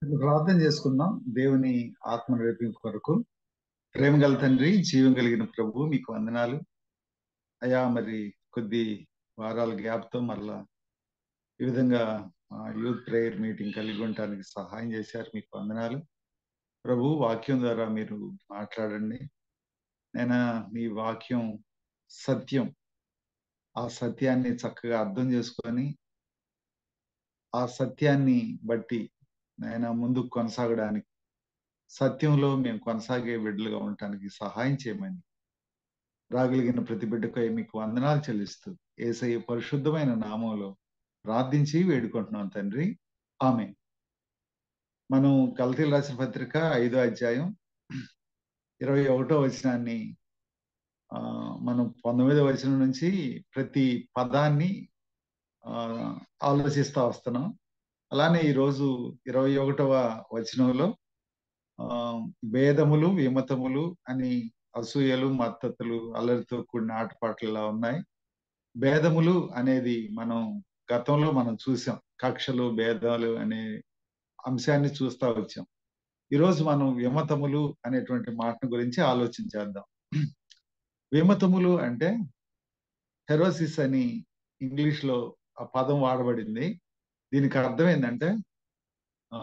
ప్రార్థన చేసుకుందాం దేవుని ఆత్మ రేపింపు కొరకు ప్రేమ గల తండ్రి జీవం కలిగిన ప్రభు మీకు వందనాలు అయా మరి కొద్ది వారాల గ్యాప్తో మరలా ఈ విధంగా యూత్ ప్రేయర్ మీటింగ్ కలిగి ఉండటానికి సహాయం చేశారు మీకు వందనాలు ప్రభు వాక్యం ద్వారా మీరు మాట్లాడండి నేను మీ వాక్యం సత్యం ఆ సత్యాన్ని చక్కగా అర్థం చేసుకొని ఆ సత్యాన్ని బట్టి ఆయన ముందుకు కొనసాగడానికి సత్యంలో మేము కొనసాగే బిడ్డలుగా ఉండటానికి సహాయం చేయమని రాగలిగిన ప్రతి బిడ్డకై మీకు వందనాలు చెల్లిస్తూ ఏసయ్య పరిశుద్ధమైన నామంలో ప్రార్థించి వేడుకుంటున్నాం తండ్రి ఆమె మనం కల్తీలు రాసిన పత్రిక ఐదో అధ్యాయం ఇరవై ఒకటో వచనాన్ని ఆ మనం పంతొమ్మిదో వచనం నుంచి ప్రతి పదాన్ని ఆ ఆలోచిస్తా వస్తున్నాం అలానే ఈరోజు ఇరవై ఒకటవ వచనంలో ఆ భేదములు విమతములు అని అసూయలు మద్దతులు అల్లరితో కూడిన ఆటపాటలు ఇలా ఉన్నాయి భేదములు అనేది మనం గతంలో మనం చూసాం కక్షలు భేదాలు అనే అంశాన్ని చూస్తా వచ్చాం ఈరోజు మనం విమతములు అనేటువంటి మాటను గురించి ఆలోచించేద్దాం విమతములు అంటే హెరోసిస్ అని ఇంగ్లీష్ లో ఆ పదం వాడబడింది దీనికి అర్థం ఏంటంటే ఆ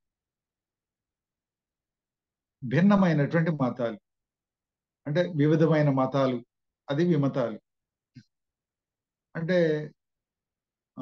భిన్నమైనటువంటి మతాలు అంటే వివిధమైన మతాలు అది విమతాలు అంటే ఆ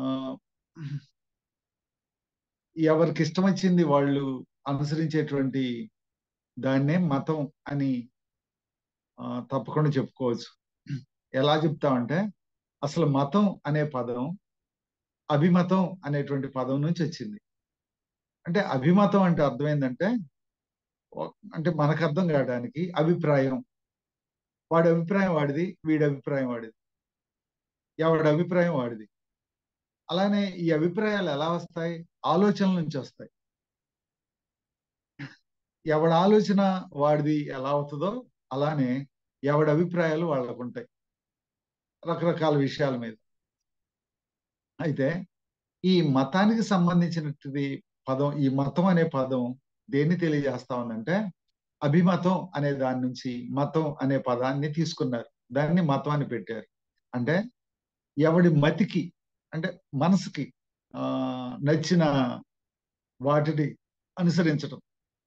ఎవరికి ఇష్టం వచ్చింది వాళ్ళు అనుసరించేటువంటి దాన్నే మతం అని తప్పకుండా చెప్పుకోవచ్చు ఎలా చెప్తామంటే అసలు మతం అనే పదం అభిమతం అనేటువంటి పదం నుంచి వచ్చింది అంటే అభిమతం అంటే అర్థం ఏంటంటే అంటే మనకు అర్థం కావడానికి అభిప్రాయం వాడి అభిప్రాయం వాడిది వీడి అభిప్రాయం వాడిది ఎవడి అభిప్రాయం వాడిది అలానే ఈ అభిప్రాయాలు ఎలా వస్తాయి ఆలోచనల నుంచి వస్తాయి ఎవడి ఆలోచన వాడిది ఎలా అవుతుందో అలానే ఎవడి అభిప్రాయాలు వాళ్ళకు ఉంటాయి రకరకాల విషయాల మీద అయితే ఈ మతానికి సంబంధించినది పదం ఈ మతం అనే పదం దేన్ని తెలియజేస్తా ఉందంటే అభిమతం అనే దాని నుంచి మతం అనే పదాన్ని తీసుకున్నారు దాన్ని మతం అని పెట్టారు అంటే ఎవడి మతికి అంటే మనసుకి ఆ నచ్చిన వాటిని అనుసరించడం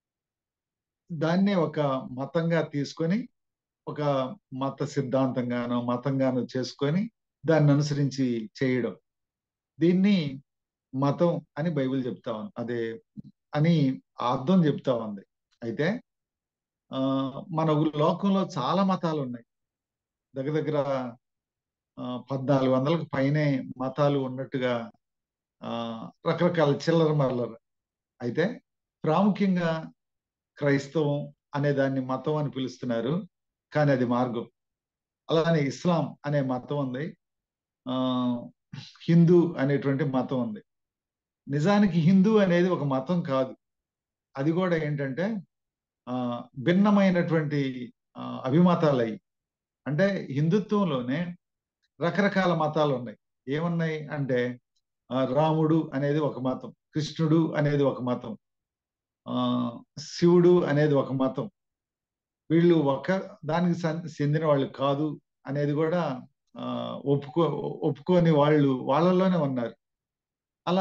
దాన్నే ఒక మతంగా తీసుకొని ఒక మత సిద్ధాంతంగానో మతంగానో చేసుకొని దాన్ని అనుసరించి చేయడం దీన్ని మతం అని బైబిల్ చెప్తా ఉంది అదే అని అర్థం చెప్తా ఉంది అయితే ఆ మన లోకంలో చాలా మతాలు ఉన్నాయి దగ్గర దగ్గర పద్నాలుగు వందలకు పైనే మతాలు ఉన్నట్టుగా ఆ రకరకాల చిల్లర మల్లర అయితే ప్రాముఖ్యంగా క్రైస్తవం అనే దాన్ని మతం అని పిలుస్తున్నారు కానీ అది మార్గం అలానే ఇస్లాం అనే మతం ఉంది ఆ హిందూ అనేటువంటి మతం ఉంది నిజానికి హిందూ అనేది ఒక మతం కాదు అది కూడా ఏంటంటే ఆ భిన్నమైనటువంటి అభిమతాలు అయ్యి అంటే హిందుత్వంలోనే రకరకాల మతాలు ఉన్నాయి ఏమున్నాయి అంటే రాముడు అనేది ఒక మతం కృష్ణుడు అనేది ఒక మతం ఆ శివుడు అనేది ఒక మతం వీళ్ళు ఒక దానికి చెందిన వాళ్ళు కాదు అనేది కూడా ఆ ఒప్పుకో ఒప్పుకొని వాళ్ళు వాళ్ళలోనే ఉన్నారు అలా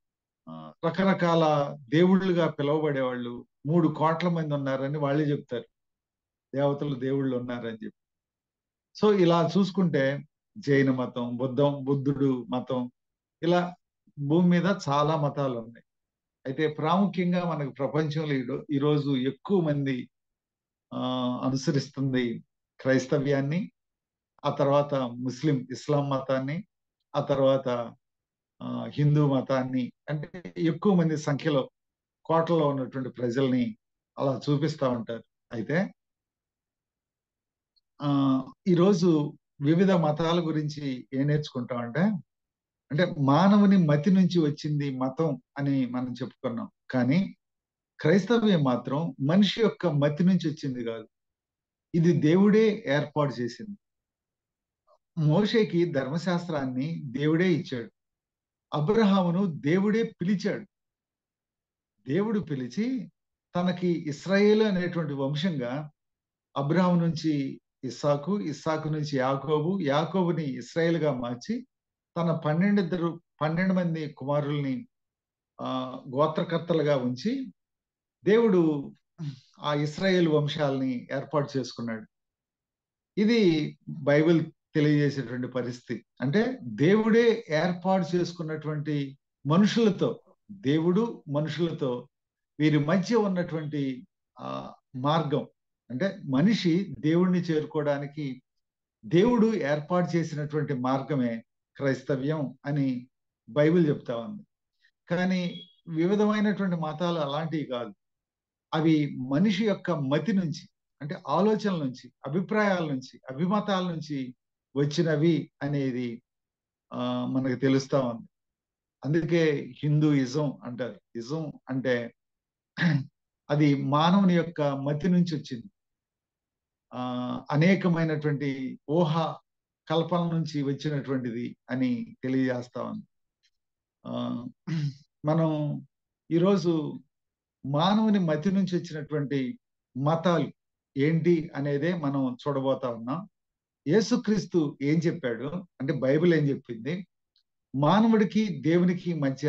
రకరకాల దేవుళ్ళుగా పిలువబడే వాళ్ళు మూడు కోట్ల మంది ఉన్నారని వాళ్ళే చెప్తారు దేవతలు దేవుళ్ళు ఉన్నారని చెప్పి సో ఇలా చూసుకుంటే జైన మతం బుద్ధం బుద్ధుడు మతం ఇలా భూమి మీద చాలా మతాలు ఉన్నాయి అయితే ప్రాముఖ్యంగా మనకు ప్రపంచంలో ఈరోజు ఎక్కువ మంది ఆ అనుసరిస్తుంది క్రైస్తవ్యాన్ని ఆ తర్వాత ముస్లిం ఇస్లాం మతాన్ని ఆ తర్వాత హిందూ మతాన్ని అంటే ఎక్కువ మంది సంఖ్యలో కోటలో ఉన్నటువంటి ప్రజల్ని అలా చూపిస్తూ ఉంటారు అయితే ఆ ఈరోజు వివిధ మతాల గురించి ఏం నేర్చుకుంటామంటే అంటే మానవుని మతి నుంచి వచ్చింది మతం అని మనం చెప్పుకున్నాం కానీ క్రైస్తవ్యం మాత్రం మనిషి యొక్క మతి నుంచి వచ్చింది కాదు ఇది దేవుడే ఏర్పాటు చేసింది మోషేకి ధర్మశాస్త్రాన్ని దేవుడే ఇచ్చాడు అబ్రహామును దేవుడే పిలిచాడు దేవుడు పిలిచి తనకి ఇస్రాయేలు అనేటువంటి వంశంగా అబ్రాహం నుంచి ఇస్సాకు ఇస్సాకు నుంచి యాకోబు యాకోబుని ఇస్రాయేల్గా మార్చి తన పన్నెండిద్దరు పన్నెండు మంది కుమారుల్ని ఆ గోత్రకర్తలుగా ఉంచి దేవుడు ఆ ఇస్రాయేల్ వంశాలని ఏర్పాటు చేసుకున్నాడు ఇది బైబిల్ తెలియజేసేటువంటి పరిస్థితి అంటే దేవుడే ఏర్పాటు చేసుకున్నటువంటి మనుషులతో దేవుడు మనుషులతో వీరి మధ్య ఉన్నటువంటి ఆ మార్గం అంటే మనిషి దేవుణ్ణి చేరుకోవడానికి దేవుడు ఏర్పాటు చేసినటువంటి మార్గమే క్రైస్తవ్యం అని బైబిల్ చెప్తా ఉంది కానీ వివిధమైనటువంటి మతాలు అలాంటివి కాదు అవి మనిషి యొక్క మతి నుంచి అంటే ఆలోచనల నుంచి అభిప్రాయాల నుంచి అభిమతాల నుంచి వచ్చినవి అనేది ఆ మనకు తెలుస్తా ఉంది అందుకే హిందూయిజం అంటారు ఇజం అంటే అది మానవుని యొక్క మతి నుంచి వచ్చింది ఆ అనేకమైనటువంటి ఊహ కల్పన నుంచి వచ్చినటువంటిది అని తెలియజేస్తా ఉంది ఆ మనం ఈరోజు మానవుని మతి నుంచి వచ్చినటువంటి మతాలు ఏంటి అనేదే మనం చూడబోతా ఉన్నాం యేసుక్రీస్తు ఏం చెప్పాడు అంటే బైబిల్ ఏం చెప్పింది మానవుడికి దేవునికి మధ్య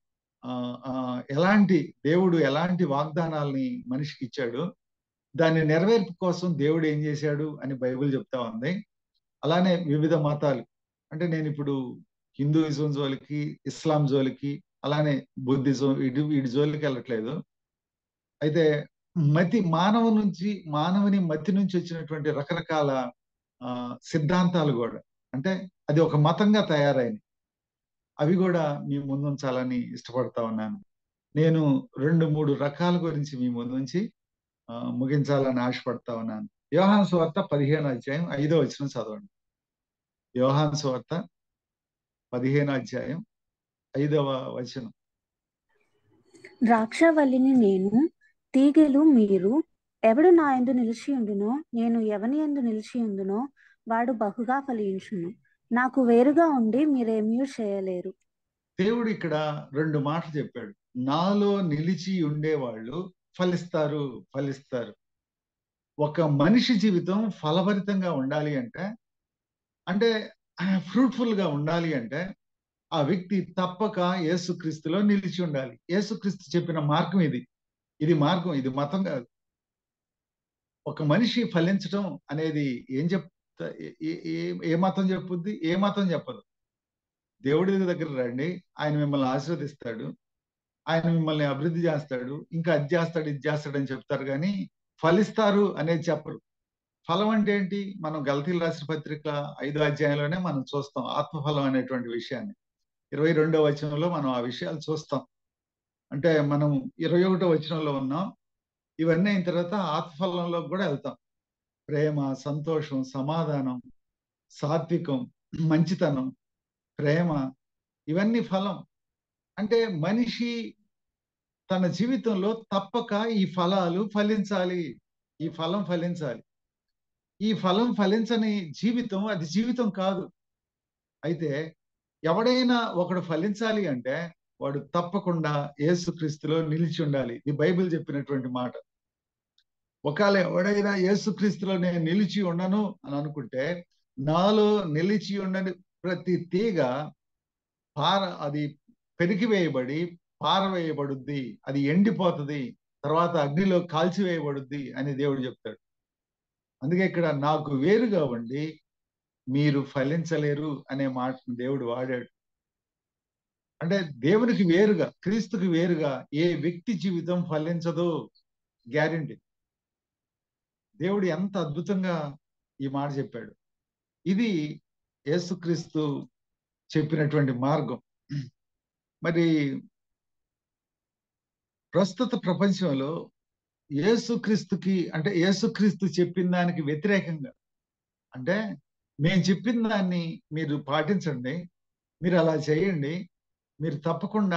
ఎలాంటి దేవుడు ఎలాంటి వాగ్దానాల్ని మనిషికి ఇచ్చాడు దాని నెరవేర్పు కోసం దేవుడు ఏం చేశాడు అని బైబిల్ చెప్తా ఉంది అలానే వివిధ మతాలు అంటే నేను ఇప్పుడు హిందూయిజం జోలికి ఇస్లాం జోలికి అలానే బుద్ధిజం ఇటు వీటి జోలికి వెళ్ళట్లేదు అయితే మతి మానవ నుంచి మానవుని మతి నుంచి వచ్చినటువంటి రకరకాల ఆ సిద్ధాంతాలు కూడా అంటే అది ఒక మతంగా తయారైంది అవి కూడా మీ ముందుంచాలని ఇష్టపడతా ఉన్నాను నేను రెండు మూడు రకాల గురించి మీ ముందుంచి ముగించాలని ఆశపడతా ఉన్నాను యోహాన్ సువార్త పదిహేను అధ్యాయం ఐదో వచనం చదవండి యోహాన్ సువార్త పదిహేను అధ్యాయం ఐదవ వచనం ద్రాక్షవల్లిని నేను తీగెలు మీరు ఎవడు నా ఎందు నిలిచి ఉండునో నేను ఎవని ఎందు నిలిచి ఉండునో వాడు బహుగా ఫలించును నాకు వేరుగా ఉండి మీరేమీ చేయలేరు దేవుడు ఇక్కడ రెండు మాటలు చెప్పాడు నాలో నిలిచి ఉండేవాళ్ళు ఫలిస్తారు ఫలిస్తారు ఒక మనిషి జీవితం ఫలభరితంగా ఉండాలి అంటే అంటే ఫ్రూట్ఫుల్ గా ఉండాలి అంటే ఆ వ్యక్తి తప్పక యేసుక్రీస్తులో నిలిచి ఉండాలి యేసుక్రీస్తు చెప్పిన మార్గం ఇది ఇది మార్గం ఇది మతం కాదు ఒక మనిషి ఫలించడం అనేది ఏం చెప్తా ఏ మతం చెప్పుద్ది ఏ మతం చెప్పదు దేవుడి దగ్గర రండి ఆయన మిమ్మల్ని ఆశీర్వదిస్తాడు ఆయన మిమ్మల్ని అభివృద్ధి చేస్తాడు ఇంకా అది చేస్తాడు ఇది చేస్తాడు అని చెప్తారు కానీ ఫలిస్తారు అనేది చెప్పరు ఫలం అంటే ఏంటి మనం గలతీలు రాసిన పత్రిక ఐదో అధ్యాయంలోనే మనం చూస్తాం ఆత్మఫలం అనేటువంటి విషయాన్ని ఇరవై రెండో వచనంలో మనం ఆ విషయాలు చూస్తాం అంటే మనం ఇరవై ఒకటో వచనంలో ఉన్నాం ఇవన్నీ అయిన తర్వాత ఆత్మఫలంలో కూడా వెళ్తాం ప్రేమ సంతోషం సమాధానం సాత్వికం మంచితనం ప్రేమ ఇవన్నీ ఫలం అంటే మనిషి తన జీవితంలో తప్పక ఈ ఫలాలు ఫలించాలి ఈ ఫలం ఫలించాలి ఈ ఫలం ఫలించని జీవితం అది జీవితం కాదు అయితే ఎవడైనా ఒకడు ఫలించాలి అంటే వాడు తప్పకుండా యేసుక్రీస్తులో నిలిచి ఉండాలి ఇది బైబిల్ చెప్పినటువంటి మాట ఒకవేళ ఎవడైనా యేసుక్రీస్తులో నేను నిలిచి ఉండను అని అనుకుంటే నాలో నిలిచి ఉండని ప్రతి తీగ పార అది పెరిగివేయబడి పారవేయబడుద్ది అది ఎండిపోతుంది తర్వాత అగ్నిలో కాల్చివేయబడుద్ది అని దేవుడు చెప్తాడు అందుకే ఇక్కడ నాకు వేరుగా ఉండి మీరు ఫలించలేరు అనే మాటను దేవుడు వాడాడు అంటే దేవునికి వేరుగా క్రీస్తుకి వేరుగా ఏ వ్యక్తి జీవితం ఫలించదో గ్యారంటీ దేవుడు ఎంత అద్భుతంగా ఈ మాట చెప్పాడు ఇది యేసుక్రీస్తు చెప్పినటువంటి మార్గం మరి ప్రస్తుత ప్రపంచంలో యేసుక్రీస్తుకి అంటే యేసుక్రీస్తు చెప్పిన దానికి వ్యతిరేకంగా అంటే మేము చెప్పిన దాన్ని మీరు పాటించండి మీరు అలా చేయండి మీరు తప్పకుండా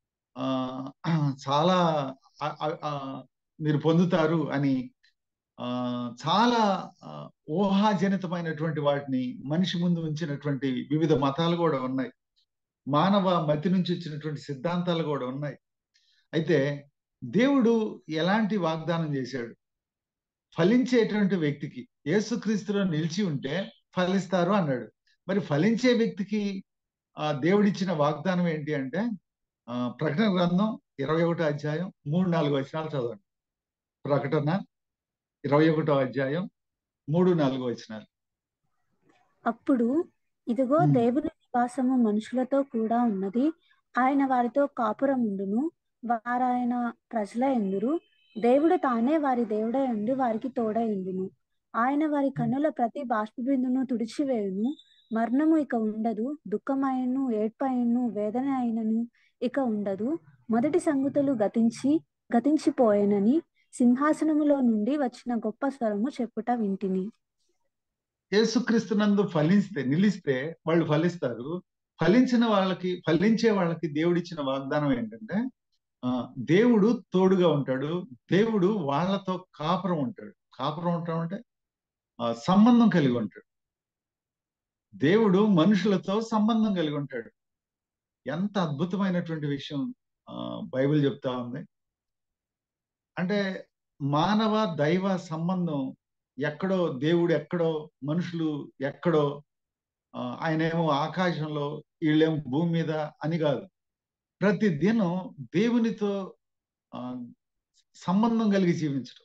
చాలా మీరు పొందుతారు అని చాలా ఊహాజనితమైనటువంటి వాటిని మనిషి ముందు ఉంచినటువంటి వివిధ మతాలు కూడా ఉన్నాయి మానవ మతి నుంచి వచ్చినటువంటి సిద్ధాంతాలు కూడా ఉన్నాయి అయితే దేవుడు ఎలాంటి వాగ్దానం చేశాడు ఫలించేటువంటి వ్యక్తికి యేసుక్రీస్తులో నిలిచి ఉంటే ఫలిస్తారు అన్నాడు మరి ఫలించే వ్యక్తికి ఆ దేవుడిచ్చిన వాగ్దానం ఏంటి అంటే ఆ ప్రకటన గ్రంథం ఇరవై ఒకటో అధ్యాయం మూడు నాలుగు వచనాలు చదవండి ప్రకటన ఇరవై ఒకటో అధ్యాయం మూడు నాలుగు వచనాలు అప్పుడు ఇదిగో ఉమ్. దేవుని నివాసము మనుషులతో కూడా ఉన్నది ఆయన వారితో కాపురముండును వారాయన ప్రజల ఎందురు దేవుడు తానే వారి దేవుడై ఉండి వారికి తోడై ఉండును ఆయన వారి కన్నుల ప్రతి బాష్పబిందును తుడిచివేయును మరణము ఇక ఉండదు దుఃఖమైనను ఏడ్పైనను వేదన అయినను ఇక ఉండదు మొదటి సంగతులు గతించి గతించిపోయేనని సింహాసనములో నుండి వచ్చిన గొప్ప స్వరము చెప్పుట వింటిని యేసుక్రీస్తునందు ఫలిస్తే నిలిస్తే వాళ్ళు ఫలిస్తారు ఫలించిన వాళ్ళకి ఫలించే వాళ్ళకి దేవుడిచ్చిన వాగ్దానం ఏంటంటే ఆ దేవుడు తోడుగా ఉంటాడు దేవుడు వాళ్ళతో కాపురం ఉంటాడు కాపురం ఉంటాం అంటే ఆ, సంబంధం కలిగి ఉంటాడు దేవుడు మనుషులతో సంబంధం కలిగి ఉంటాడు ఎంత అద్భుతమైనటువంటి విషయం ఆ, బైబిల్ చెప్తా ఉంది అంటే మానవ దైవ సంబంధం ఎక్కడో దేవుడు ఎక్కడో మనుషులు ఎక్కడో ఆ, ఆయనేమో ఆకాశంలో వీళ్ళేమో భూమి మీద అని కాదు ప్రతి దినం దేవునితో ఆ, సంబంధం కలిగి జీవించడం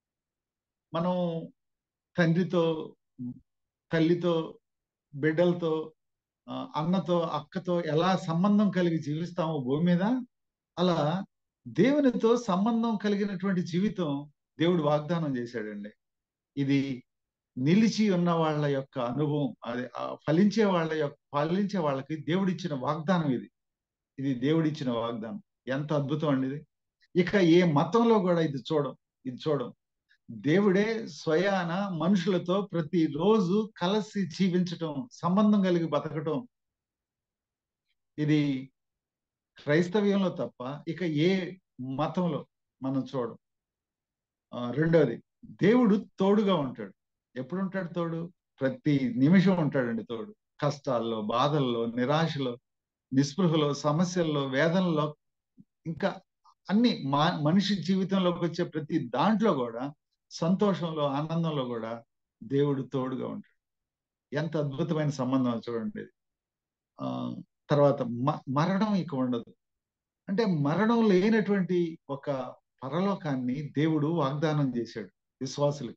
మనం తండ్రితో తల్లితో బిడ్డలతో ఆ, అన్నతో అక్కతో ఎలా సంబంధం కలిగి జీవిస్తామో భూమి మీద అలా దేవునితో సంబంధం కలిగినటువంటి జీవితం దేవుడు వాగ్దానం చేశాడండి ఇది నిలిచి ఉన్న వాళ్ళ యొక్క అనుభవం అది ఆ ఫలించే వాళ్ళ యొక్క ఫలించే వాళ్ళకి దేవుడిచ్చిన వాగ్దానం ఇది ఇది దేవుడిచ్చిన వాగ్దానం ఎంత అద్భుతం అండి ఇది ఇక ఏ మతంలో కూడా ఇది చూడం ఇది చూడం దేవుడే స్వయాన మనుషులతో ప్రతిరోజు కలిసి జీవించటం సంబంధం కలిగి బతకటం ఇది క్రైస్తవ్యంలో తప్ప ఇక ఏ మతంలో మనం చూడం ఆ, రెండవది దేవుడు తోడుగా ఉంటాడు ఎప్పుడు ఉంటాడు తోడు ప్రతి నిమిషం ఉంటాడండి తోడు కష్టాల్లో బాధల్లో నిరాశలో నిస్పృహలో సమస్యల్లో వేదనలో ఇంకా అన్ని మా మనిషి జీవితంలోకి వచ్చే ప్రతి దాంట్లో కూడా సంతోషంలో ఆనందంలో కూడా దేవుడు తోడుగా ఉంటాడు ఎంత అద్భుతమైన సంబంధం చూడండి ఇది. ఆ తర్వాత మ- మరణం ఇక ఉండదు అంటే మరణం లేనటువంటి ఒక పరలోకాన్ని దేవుడు వాగ్దానం చేశాడు విశ్వాసులకు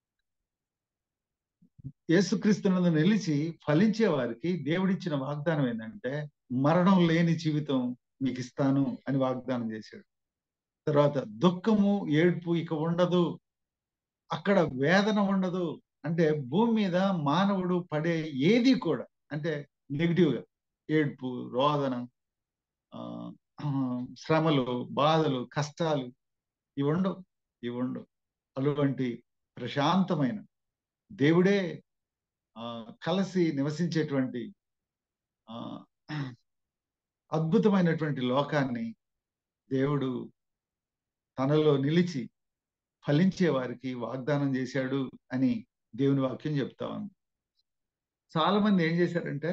యేసుక్రీస్తునందు నిలిచి ఫలించే వారికి దేవుడిచ్చిన వాగ్దానం ఏంటంటే మరణం లేని జీవితం మీకు ఇస్తాను అని వాగ్దానం చేశాడు తర్వాత దుఃఖము ఏడ్పు ఇక ఉండదు అక్కడ వేదన ఉండదు అంటే భూమి మీద మానవుడు పడే ఏది కూడా అంటే నెగిటివ్ గా ఏడ్పు రోదన ఆ, ఆ, శ్రమలు బాధలు కష్టాలు ఇవి ఉండవు ఇవి ఉండవు అటువంటి ప్రశాంతమైన దేవుడే ఆ కలిసి నివసించేటువంటి ఆ అద్భుతమైనటువంటి లోకాన్ని దేవుడు తనలో నిలిచి ఫలించే వారికి వాగ్దానం చేశాడు అని దేవుని వాక్యం చెప్తా ఉంది చాలా మంది ఏం చేశారంటే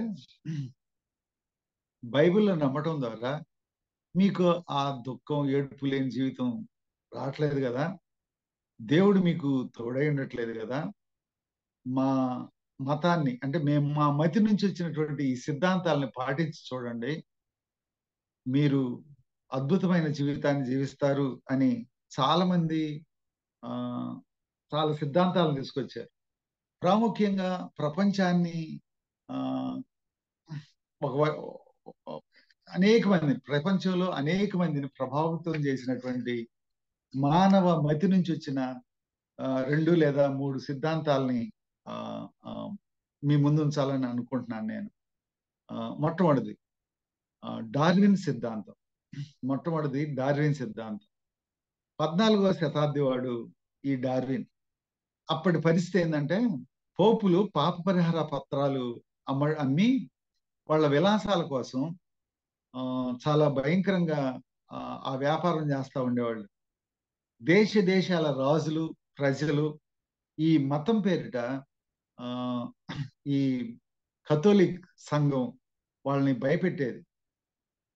బైబిల్లో నమ్మటం ద్వారా మీకు ఆ దుఃఖం ఏడుపు లేని జీవితం రావట్లేదు కదా దేవుడు మీకు తోడై ఉండట్లేదు కదా మా మతాన్ని అంటే మేము మా మతి నుంచి వచ్చినటువంటి ఈ సిద్ధాంతాలని పాటించి చూడండి మీరు అద్భుతమైన జీవితాన్ని జీవిస్తారు అని చాలా మంది ఆ చాలా సిద్ధాంతాలను తీసుకొచ్చారు ప్రాముఖ్యంగా ప్రపంచాన్ని ఆ ఒక వ- అనేక మంది ప్రపంచంలో అనేక మందిని ప్రభావితం చేసినటువంటి మానవ మతి నుంచి వచ్చిన ఆ, రెండు లేదా మూడు సిద్ధాంతాలని ఆ, ఆ, మీ ముందు ఉంచాలని అనుకుంటున్నాను నేను ఆ, మొట్టమొదటిది ఆ, డార్విన్ సిద్ధాంతం మొట్టమొదటిది డార్విన్ సిద్ధాంతం పద్నాలుగవ శతాబ్ది వాడు ఈ డార్విన్ అప్పటి పరిస్థితి ఏంటంటే పోపులు పాప పరిహార పత్రాలు అమ్మ అమ్మి వాళ్ళ విలాసాల కోసం ఆ, చాలా భయంకరంగా ఆ, ఆ వ్యాపారం చేస్తూ ఉండేవాళ్ళు దేశ దేశాల రాజులు ప్రజలు ఈ మతం పేరిట ఆ, ఈ కథోలిక్ సంఘం వాళ్ళని భయపెట్టేది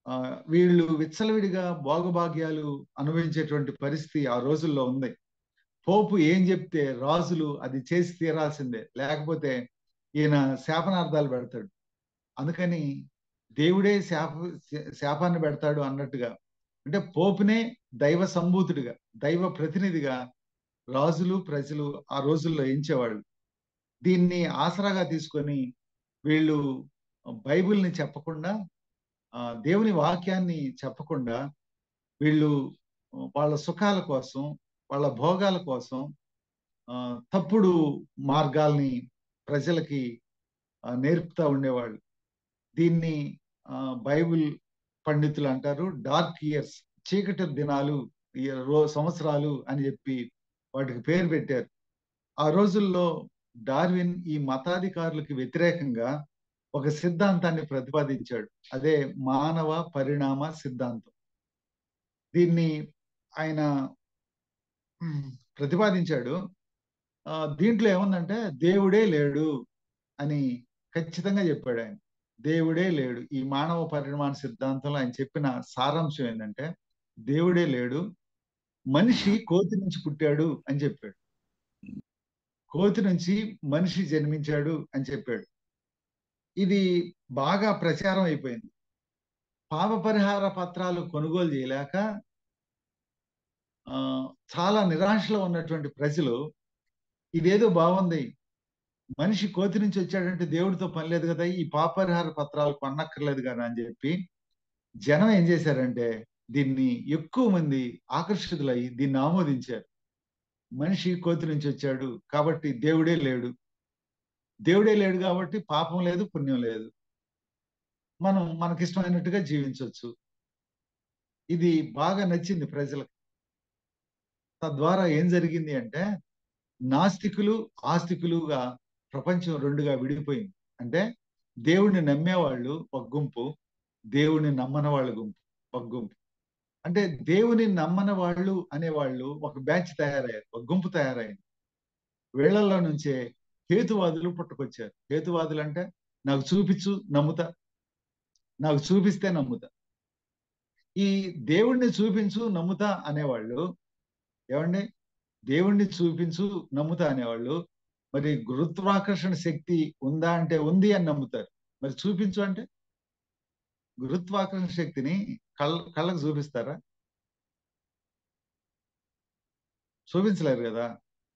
ఆ, వీళ్ళు విచ్చలవిడిగా భోగభాగ్యాలు అనుభవించేటువంటి పరిస్థితి ఆ రోజుల్లో ఉంది పోపు ఏం చెప్తే రాజులు అది చేసి తీరాల్సిందే లేకపోతే ఈయన శాపనార్థాలు పెడతాడు అందుకని దేవుడే శాప శాపాన్ని పెడతాడు అన్నట్టుగా అంటే పోపునే దైవ సంభూతుడిగా దైవ ప్రతినిధిగా రాజులు ప్రజలు ఆ రోజుల్లో ఎంచేవాళ్ళు దీన్ని ఆసరాగా తీసుకొని వీళ్ళు బైబిల్ని చెప్పకుండా ఆ, దేవుని వాక్యాన్ని చెప్పకుండా వీళ్ళు వాళ్ళ సుఖాల కోసం వాళ్ళ భోగాల కోసం ఆ, తప్పుడు మార్గాల్ని ప్రజలకి ఆ, నేర్పుతా ఉండేవాళ్ళు దీన్ని ఆ, బైబిల్ పండితులు అంటారు డార్క్ ఇయర్స్ చీకటి దినాలు ఈ రో సంవత్సరాలు అని చెప్పి వాటికి పేరు పెట్టారు ఆ రోజుల్లో డార్విన్ ఈ మతాధికారులకు వ్యతిరేకంగా ఒక సిద్ధాంతాన్ని ప్రతిపాదించాడు అదే మానవ పరిణామ సిద్ధాంతం దీన్ని ఆయన ఉమ్, ప్రతిపాదించాడు ఆ, దీంట్లో ఏముందంటే దేవుడే లేడు అని ఖచ్చితంగా చెప్పాడు ఆయన దేవుడే లేడు ఈ మానవ పరిణామ సిద్ధాంతంలో ఆయన చెప్పిన సారాంశం ఏంటంటే దేవుడే లేడు మనిషి కోతి నుంచి పుట్టాడు అని చెప్పాడు కోతి నుంచి మనిషి జన్మించాడు అని చెప్పాడు ఇది బాగా ప్రచారం అయిపోయింది పాప పరిహార పత్రాలు కొనుగోలు చేయలేక ఆ, చాలా నిరాశలో ఉన్నటువంటి ప్రజలు ఇదేదో బాగుంది మనిషి కోతి నుంచి వచ్చాడంటే దేవుడితో పని లేదు కదా ఈ పాప పరిహార పత్రాలు కొనక్కర్లేదు కదా అని చెప్పి జనం ఏం చేశారంటే దీన్ని ఎక్కువ మంది ఆకర్షితులై దీన్ని ఆమోదించారు మనిషి కోతి నుంచి వచ్చాడు కాబట్టి దేవుడే లేడు దేవుడే లేడు కాబట్టి పాపం లేదు పుణ్యం లేదు మనం మనకిష్టమైనట్టుగా జీవించవచ్చు ఇది బాగా నచ్చింది ప్రజలకు తద్వారా ఏం జరిగింది అంటే నాస్తికులు ఆస్తికులుగా ప్రపంచం రెండుగా విడిపోయింది అంటే దేవుణ్ణి నమ్మేవాళ్ళు ఒక గుంపు దేవుణ్ణి నమ్మని వాళ్ళ గుంపు ఒక గుంపు అంటే దేవుని నమ్మని వాళ్ళు అనేవాళ్ళు ఒక బ్యాచ్ తయారయ్యారు ఒక గుంపు తయారైంది వీళ్ళల్లో నుంచే హేతువాదులు పుట్టుకొచ్చారు హేతువాదులు అంటే నాకు చూపించు నమ్ముతా నాకు చూపిస్తే నమ్ముతా ఈ దేవుణ్ణి చూపించు నమ్ముతా అనేవాళ్ళు ఏమండి దేవుణ్ణి చూపించు నమ్ముతా అనేవాళ్ళు మరి గురుత్వాకర్షణ శక్తి ఉందా అంటే ఉంది అని నమ్ముతారు మరి చూపించు అంటే గురుత్వాకర్షణ శక్తిని కళ్ళ కళ్ళకు చూపిస్తారా చూపించలేరు కదా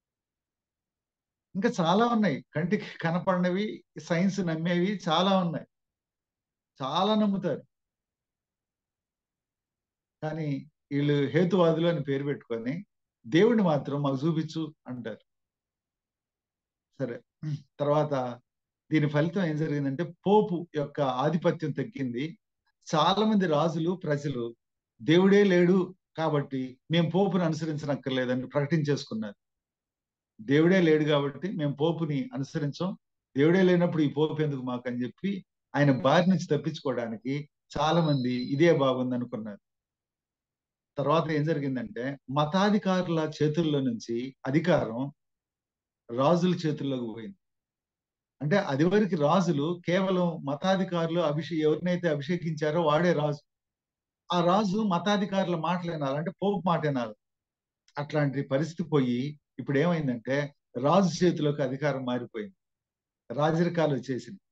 ఇంకా చాలా ఉన్నాయి కంటికి కనపడినవి సైన్స్ నమ్మేవి చాలా ఉన్నాయి చాలా నమ్ముతారు కానీ వీళ్ళు హేతువాదులు అని పేరు పెట్టుకొని దేవుడిని మాత్రం మాకు చూపించు అంటారు సరే తర్వాత దీని ఫలితం ఏం జరిగిందంటే పోపు యొక్క ఆధిపత్యం తగ్గింది చాలా మంది రాజులు ప్రజలు దేవుడే లేడు కాబట్టి మేము పోపుని అనుసరించనక్కర్లేదని ప్రకటించేసుకున్నారు దేవుడే లేడు కాబట్టి మేము పోపుని అనుసరించాం దేవుడే లేనప్పుడు ఈ పోపు ఎందుకు మాకు అని చెప్పి ఆయన బారి నుంచి తప్పించుకోవడానికి చాలా మంది ఇదే బాగుంది అనుకున్నారు తర్వాత ఏం జరిగిందంటే మతాధికారుల చేతుల్లో నుంచి అధికారం రాజుల చేతుల్లోకి పోయింది అంటే అది వరకు రాజులు కేవలం మతాధికారులు అభిషే ఎవరినైతే అభిషేకించారో వాడే రాజు ఆ రాజు మతాధికారుల మాటలు వినాలి అంటే పోపు మాట వినాలి అట్లాంటి పరిస్థితి పోయి ఇప్పుడు ఏమైందంటే రాజు చేతిలోకి అధికారం మారిపోయింది రాజరికాలు వచ్చేసింది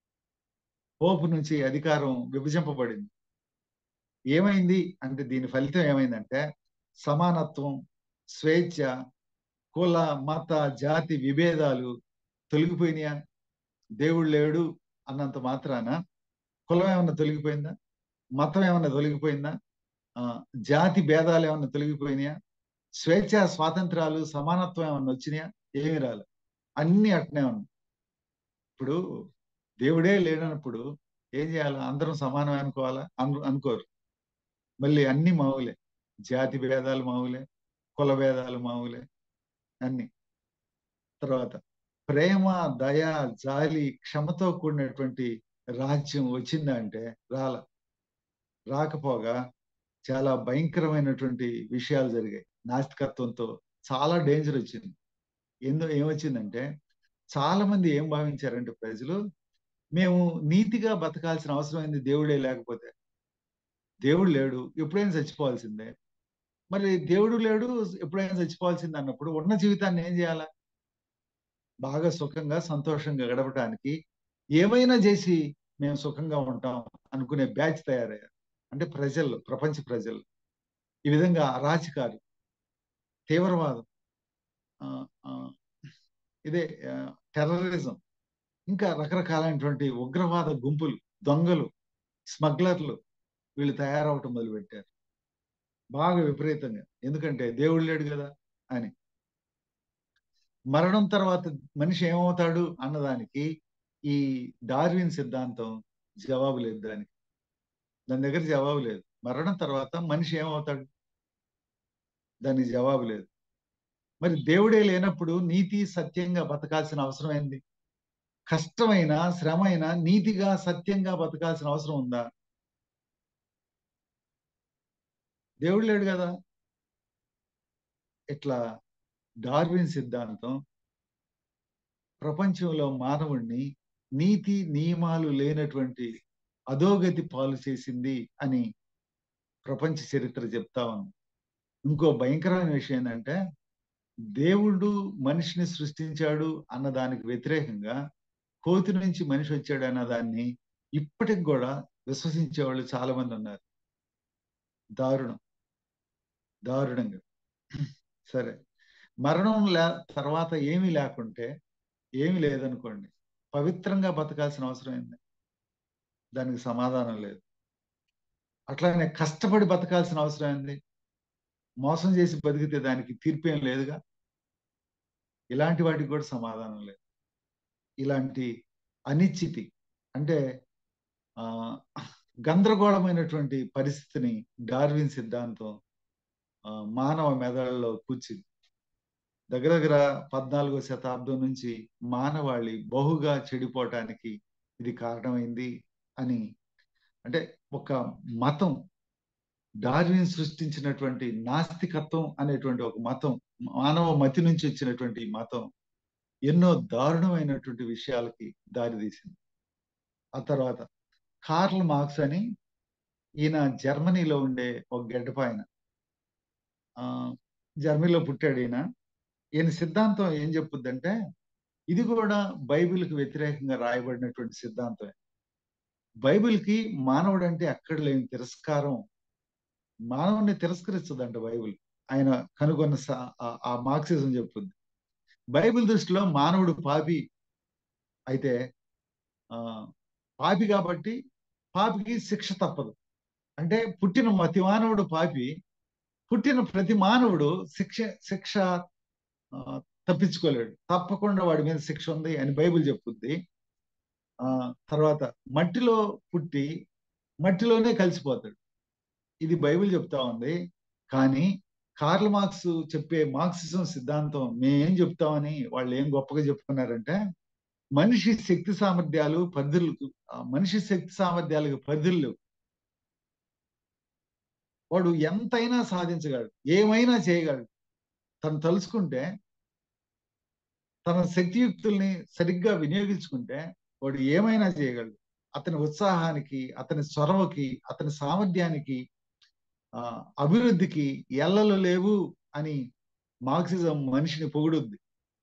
పోపు నుంచి అధికారం విభజింపబడింది ఏమైంది అంటే దీని ఫలితం ఏమైందంటే సమానత్వం స్వేచ్ఛ కుల మత జాతి విభేదాలు తొలగిపోయినాయా దేవుడు లేడు అన్నంత మాత్రాన కులం ఏమన్నా తొలగిపోయిందా మతం ఏమన్నా తొలగిపోయిందా ఆ జాతి భేదాలు ఏమన్నా తొలగిపోయినాయా స్వేచ్ఛ స్వాతంత్రాలు సమానత్వం ఏమన్నా వచ్చినాయా ఏమి రాలే అన్ని అట్నే ఉన్నాయి ఇప్పుడు దేవుడే లేనప్పుడు ఏం చేయాలి అందరం సమానం అనుకోవాలా అను అనుకోరు మళ్ళీ అన్ని మావులే జాతి భేదాలు మావులే కుల భేదాలు మావులే అన్ని తర్వాత ప్రేమ దయ జాలి క్షమతో కూడినటువంటి రాజ్యం వచ్చిందా అంటే రాల రాకపోగా చాలా భయంకరమైనటువంటి విషయాలు జరిగాయి నాస్తికత్వంతో చాలా డేంజర్ వచ్చింది ఎందు ఏమొచ్చిందంటే చాలా మంది ఏం భావించారంటే ప్రజలు మేము నీతిగా బతకాల్సిన అవసరం అయింది దేవుడే లేకపోతే దేవుడు లేడు ఎప్పుడైనా చచ్చిపోవాల్సిందే మరి దేవుడు లేడు ఎప్పుడైనా చచ్చిపోవాల్సిందే అన్నప్పుడు ఉన్న జీవితాన్ని ఏం చేయాలా బాగా సుఖంగా సంతోషంగా గడపడానికి ఏమైనా చేసి మేము సుఖంగా ఉంటాం అనుకునే బ్యాచ్ తయారయ్యారు అంటే ప్రజలు ప్రపంచ ప్రజలు ఈ విధంగా అరాచకాలు తీవ్రవాదం ఆ, ఆ, ఇదే ఆ, టెర్రరిజం ఇంకా రకరకాలైనటువంటి ఉగ్రవాద గుంపులు దొంగలు స్మగ్లర్లు వీళ్ళు తయారవటం మొదలుపెట్టారు బాగా విపరీతంగా ఎందుకంటే దేవుడు లేడు కదా అని మరణం తర్వాత మనిషి ఏమవుతాడు అన్నదానికి ఈ డార్విన్ సిద్ధాంతం జవాబు లేదు దానికి దాని దగ్గర జవాబు లేదు మరణం తర్వాత మనిషి ఏమవుతాడు దానికి జవాబు లేదు మరి దేవుడే లేనప్పుడు నీతి సత్యంగా బతకాల్సిన అవసరం ఏంది కష్టమైన శ్రమైన నీతిగా సత్యంగా బతకాల్సిన అవసరం ఉందా దేవుడు లేడు కదా ఇట్లా డార్విన్ సిద్ధాంతం ప్రపంచంలో మానవుణ్ణి నీతి నియమాలు లేనటువంటి అధోగతి పాలు చేసింది అని ప్రపంచ చరిత్ర చెప్తా ఉంది ఇంకో భయంకరమైన విషయం ఏంటంటే దేవుడు మనిషిని సృష్టించాడు అన్న దానికి వ్యతిరేకంగా కోతి నుంచి మనిషి వచ్చాడు అన్న దాన్ని ఇప్పటికి కూడా విశ్వసించే వాళ్ళు చాలా మంది ఉన్నారు దారుణం దారుణంగా సరే మరణం లే తర్వాత ఏమీ లేకుంటే ఏమీ లేదనుకోండి పవిత్రంగా బతకాల్సిన అవసరం ఏంది దానికి సమాధానం లేదు అట్లానే కష్టపడి బతకాల్సిన అవసరం ఏంది మోసం చేసి బతికితే దానికి తీర్పు ఏం లేదుగా ఇలాంటి వాటికి కూడా సమాధానం లేదు ఇలాంటి అనిశ్చితి అంటే ఆ గందరగోళమైనటువంటి పరిస్థితిని డార్విన్ సిద్ధాంతం ఆ, మానవ మెదడులో కూర్చింది దగ్గర దగ్గర పద్నాలుగో శతాబ్దం నుంచి మానవాళి బహుగా చెడిపోవటానికి ఇది కారణమైంది అని అంటే ఒక మతం డార్విన్ సృష్టించినటువంటి నాస్తికత్వం అనేటువంటి ఒక మతం మానవ మతి నుంచి వచ్చినటువంటి ఈ మతం ఎన్నో దారుణమైనటువంటి విషయాలకి దారితీసింది ఆ తర్వాత కార్ల్ మార్క్స్ అని ఈయన జర్మనీలో ఉండే ఒక గడ్డపాయన ఆ జర్మనీలో పుట్టాడు ఈయన ఈయన సిద్ధాంతం ఏం చెప్పుద్దంటే ఇది కూడా బైబిల్కి వ్యతిరేకంగా రాయబడినటువంటి సిద్ధాంతమే బైబిల్కి మానవుడు అంటే ఎక్కడ లేని తిరస్కారం మానవుని తిరస్కరిస్తుందంట బైబిల్ ఆయన కనుగొన్న స- ఆ- ఆ మార్క్సిజం చెప్పుద్ది బైబిల్ దృష్టిలో మానవుడు పాపి అయితే ఆ పాపి కాబట్టి పాపికి శిక్ష తప్పదు అంటే పుట్టిన ప్రతి మానవుడు పాపి పుట్టిన ప్రతి మానవుడు శిక్ష శిక్ష ఆ, తప్పించుకోలేడు తప్పకుండా వాడి మీద శిక్ష ఉంది అని బైబిల్ చెప్పుద్ది ఆ తర్వాత మట్టిలో పుట్టి మట్టిలోనే కలిసిపోతాడు ఇది బైబిల్ చెప్తా ఉంది కానీ కార్ల్ మార్క్స్ చెప్పే మార్క్సిజం సిద్ధాంతం మేమేం చెప్తామని వాళ్ళు ఏం గొప్పగా చెప్పుకున్నారంటే మనిషి శక్తి సామర్థ్యాలు పరిధులకు ఆ మనిషి శక్తి సామర్థ్యాలకు పరిధులు లేవు. వాడు ఎంతైనా సాధించగలడు ఏమైనా చేయగలడు తను తలుచుకుంటే తన శక్తియుక్తుల్ని సరిగ్గా వినియోగించుకుంటే వాడు ఏమైనా చేయగలడు అతని ఉత్సాహానికి అతని చొరవకి అతని సామర్థ్యానికి ఆ అభివృద్ధికి ఎల్లలు లేవు అని మార్క్సిజం మనిషిని పొగుడుద్ది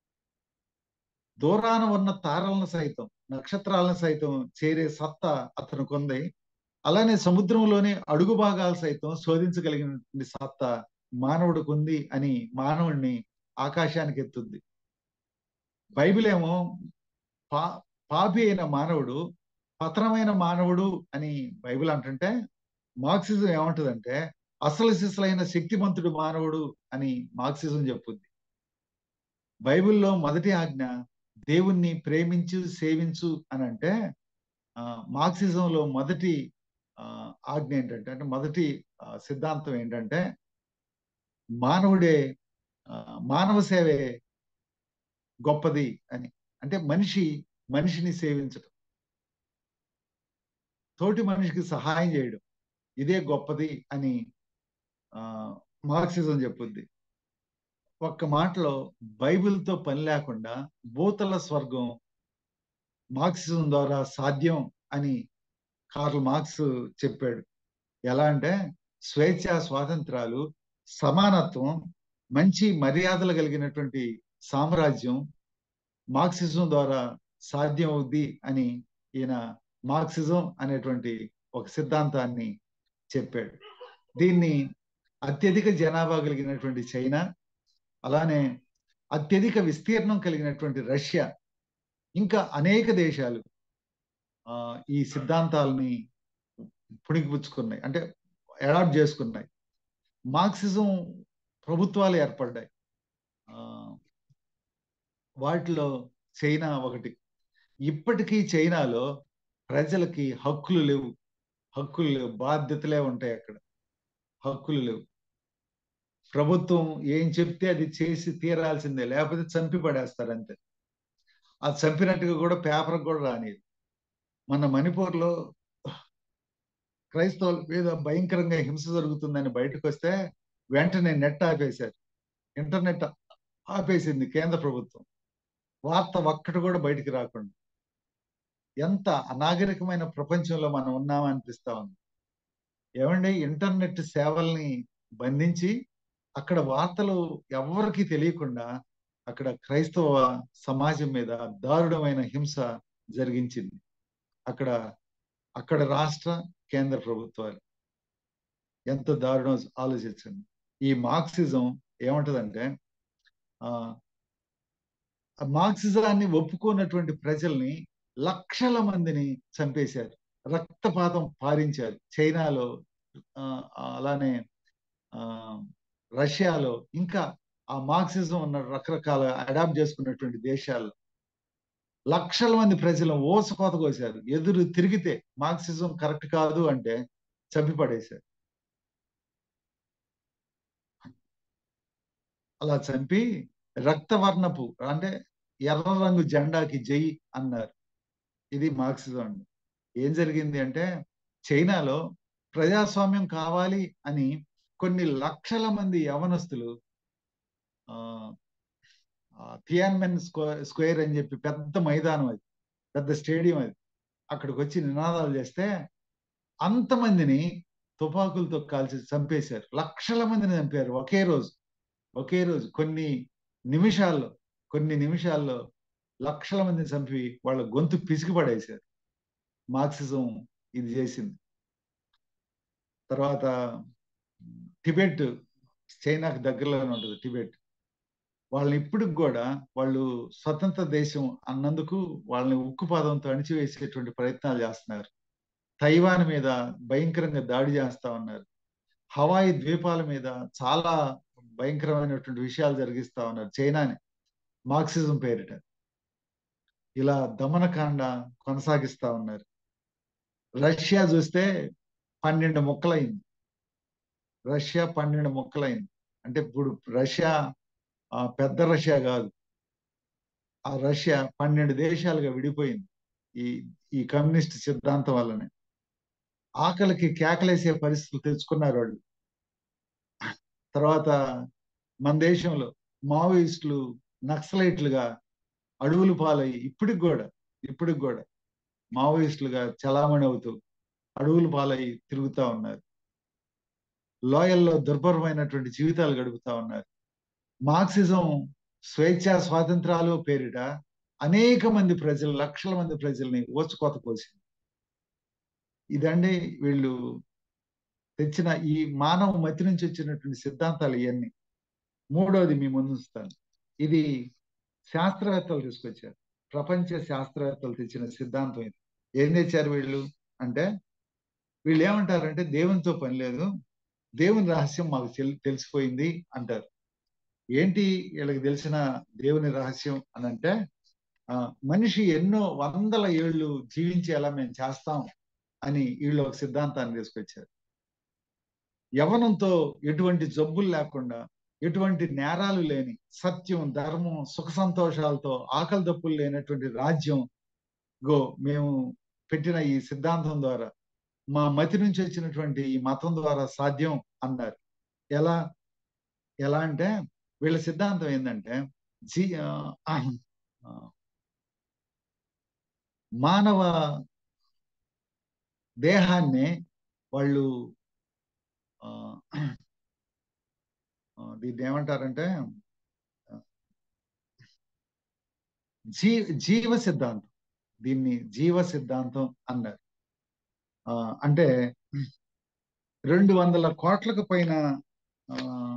దూరాన ఉన్న తారలను సైతం నక్షత్రాలను సైతం చేరే సత్తా అతను కొంది అలానే సముద్రంలోని అడుగు భాగాలు సైతం శోధించగలిగినటువంటి సత్తా మానవుడికి ఉంది అని మానవుడిని ఆకాశానికి ఎత్తుద్ది బైబిల్ ఏమో పా పాపి అయిన మానవుడు పతనమైన మానవుడు అని బైబిల్ అంటుంటే మార్క్సిజం ఏమంటుందంటే అసలు సిసలైన శక్తిమంతుడు మానవుడు అని మార్క్సిజం చెప్పుద్ది బైబిల్లో మొదటి ఆజ్ఞ దేవుణ్ణి ప్రేమించు సేవించు అని అంటే ఆ, మార్క్సిజంలో మొదటి ఆ, ఆజ్ఞ ఏంటంటే అంటే మొదటి ఆ, సిద్ధాంతం ఏంటంటే మానవుడే ఆ, మానవ సేవే గొప్పది అని అంటే మనిషి మనిషిని సేవించడం తోటి మనిషికి సహాయం చేయడం ఇదే గొప్పది అని ఆ మార్క్సిజం చెప్పుద్ది ఒక్క మాటలో బైబిల్తో పని లేకుండా భూతల స్వర్గం మార్క్సిజం ద్వారా సాధ్యం అని కార్ల్ మార్క్స్ చెప్పాడు ఎలా అంటే స్వేచ్ఛ స్వాతంత్రాలు సమానత్వం మంచి మర్యాదలు కలిగినటువంటి సామ్రాజ్యం మార్క్సిజం ద్వారా సాధ్యం అవుద్ది అని ఈయన మార్క్సిజం అనేటువంటి ఒక సిద్ధాంతాన్ని చెప్పాడు దీన్ని అత్యధిక జనాభా కలిగినటువంటి చైనా అలానే అత్యధిక విస్తీర్ణం కలిగినటువంటి రష్యా ఇంకా అనేక దేశాలు ఆ ఈ సిద్ధాంతాలని పుణికిపుచ్చుకున్నాయి అంటే అడాప్ట్ చేసుకున్నాయి మార్క్సిజం ప్రభుత్వాలు ఏర్పడ్డాయి ఆ వాటిలో చైనా ఒకటి ఇప్పటికీ చైనాలో ప్రజలకి హక్కులు లేవు హక్కులు లేవు బాధ్యతలే ఉంటాయి అక్కడ హక్కులు లేవు ప్రభుత్వం ఏం చెప్తే అది చేసి తీరాల్సిందే లేకపోతే చంపి పడేస్తారు అంతే అది చంపినట్టుగా కూడా పేపర్ కూడా రానిది మన మణిపూర్లో క్రైస్తవుల మీద భయంకరంగా హింస జరుగుతుందని బయటకు వస్తే వెంటనే నెట్ ఆపేశారు ఇంటర్నెట్ ఆపేసింది కేంద్ర ప్రభుత్వం వార్త ఒక్కటి కూడా బయటికి రాకుండా ఎంత అనాగరికమైన ప్రపంచంలో మనం ఉన్నామా అనిపిస్తా ఉంది ఏమండి ఇంటర్నెట్ సేవల్ని బంధించి అక్కడ వార్తలు ఎవరికి తెలియకుండా అక్కడ క్రైస్తవ సమాజం మీద దారుణమైన హింస జరిగించింది అక్కడ అక్కడ రాష్ట్ర కేంద్ర ప్రభుత్వాలు ఎంత దారుణం ఆలోచించండి ఈ మార్క్సిజం ఏమంటదంటే ఆ మార్క్సిజాన్ని ఒప్పుకున్నటువంటి ప్రజల్ని లక్షల మందిని చంపేశారు రక్తపాతం పారించారు చైనాలో అలానే ఆ రష్యాలో ఇంకా ఆ మార్క్సిజం ఉన్న రకరకాల అడాప్ట్ చేసుకున్నటువంటి దేశాల్లో లక్షల మంది ప్రజలను ఓసకోత కోసారు ఎదురు తిరిగితే మార్క్సిజం కరెక్ట్ కాదు అంటే చంపి పడేశారు అలా చంపి రక్తవర్ణపు అంటే ఎర్ర రంగు జెండాకి జై అన్నారు ఇది మార్క్సిజం అండి ఏం జరిగింది అంటే చైనాలో ప్రజాస్వామ్యం కావాలి అని కొన్ని లక్షల మంది యవనస్తులు థియాన్మెన్ స్క్వేర్ అని చెప్పి పెద్ద మైదానం అది పెద్ద స్టేడియం అది అక్కడికి వచ్చి నినాదాలు చేస్తే అంతమందిని తుపాకులతో కాల్చి చంపేశారు లక్షల మందిని చంపారు ఒకే రోజు ఒకే రోజు కొన్ని నిమిషాల్లో కొన్ని నిమిషాల్లో లక్షల మందిని చంపి వాళ్ళ గొంతు పిసికి పడేశారు మార్క్సిజం ఇది చేసింది తర్వాత టిబెట్ చైనాకు దగ్గరలోనే ఉంటుంది టిబెట్ వాళ్ళని ఇప్పటికి కూడా వాళ్ళు స్వతంత్ర దేశం అన్నందుకు వాళ్ళని ఉక్కు పాదంతో అణిచివేసేటువంటి ప్రయత్నాలు చేస్తున్నారు తైవాన్ మీద భయంకరంగా దాడి చేస్తా ఉన్నారు హవాయి ద్వీపాల మీద చాలా భయంకరమైనటువంటి విషయాలు జరిగిస్తా ఉన్నారు చైనాని మార్క్సిజం పేరిట ఇలా దమనకాండ కొనసాగిస్తా ఉన్నారు రష్యా చూస్తే పన్నెండు ముక్కలైంది రష్యా పన్నెండు ముక్కలైంది అంటే ఇప్పుడు రష్యా పెద్ద రష్యా కాదు ఆ రష్యా పన్నెండు దేశాలుగా విడిపోయింది ఈ ఈ కమ్యూనిస్ట్ సిద్ధాంతం వల్లనే ఆకలికి కేకలేసే పరిస్థితులు తెచ్చుకున్నారు వాళ్ళు తర్వాత మన దేశంలో మావోయిస్టులు నక్సలైట్లుగా అడవులు పాలయ్యి ఇప్పటికి కూడా ఇప్పటికి కూడా మావోయిస్టులుగా చలామణి అవుతూ అడవులు పాలయ్యి తిరుగుతా ఉన్నారు లోయల్లో దుర్భరమైనటువంటి జీవితాలు గడుపుతా ఉన్నారు మార్క్సిజం స్వేచ్ఛ స్వాతంత్రాలు పేరిట అనేక మంది ప్రజలు లక్షల మంది ప్రజల్ని ఓచుకోత కోసింది ఇదండి వీళ్ళు తెచ్చిన ఈ మానవ మతి నుంచి వచ్చినటువంటి సిద్ధాంతాలు ఇవన్నీ మూడోది మీ ముందుస్తాను ఇది శాస్త్రవేత్తలు తీసుకొచ్చారు ప్రపంచ శాస్త్రవేత్తలు తెచ్చిన సిద్ధాంతం ఇది ఏం తెచ్చారు వీళ్ళు అంటే వీళ్ళు ఏమంటారంటే దేవునితో పని లేదు దేవుని రహస్యం మాకు తెలిసిపోయింది అంటారు ఏంటి వీళ్ళకి తెలిసిన దేవుని రహస్యం అని అంటే మనిషి ఎన్నో వందల ఏళ్ళు జీవించేలా మేము చేస్తాం అని వీళ్ళు ఒక సిద్ధాంతాన్ని తీసుకొచ్చారు యవనంతో ఎటువంటి జబ్బులు లేకుండా ఎటువంటి నేరాలు లేని సత్యం ధర్మం సుఖ సంతోషాలతో ఆకలి దప్పులు లేనటువంటి రాజ్యం గో మేము పెట్టిన ఈ సిద్ధాంతం ద్వారా మా మతి నుంచి వచ్చినటువంటి ఈ మతం ద్వారా సాధ్యం అన్నారు ఎలా ఎలా అంటే వీళ్ళ సిద్ధాంతం ఏంటంటే జీ మానవ దేహాన్ని వాళ్ళు ఆ, ఆ, దీన్ని ఏమంటారంటే జీ జీవ సిద్ధాంతం దీన్ని జీవ సిద్ధాంతం అన్నారు ఆ, అంటే రెండు వందల కోట్లకు పైన ఆ,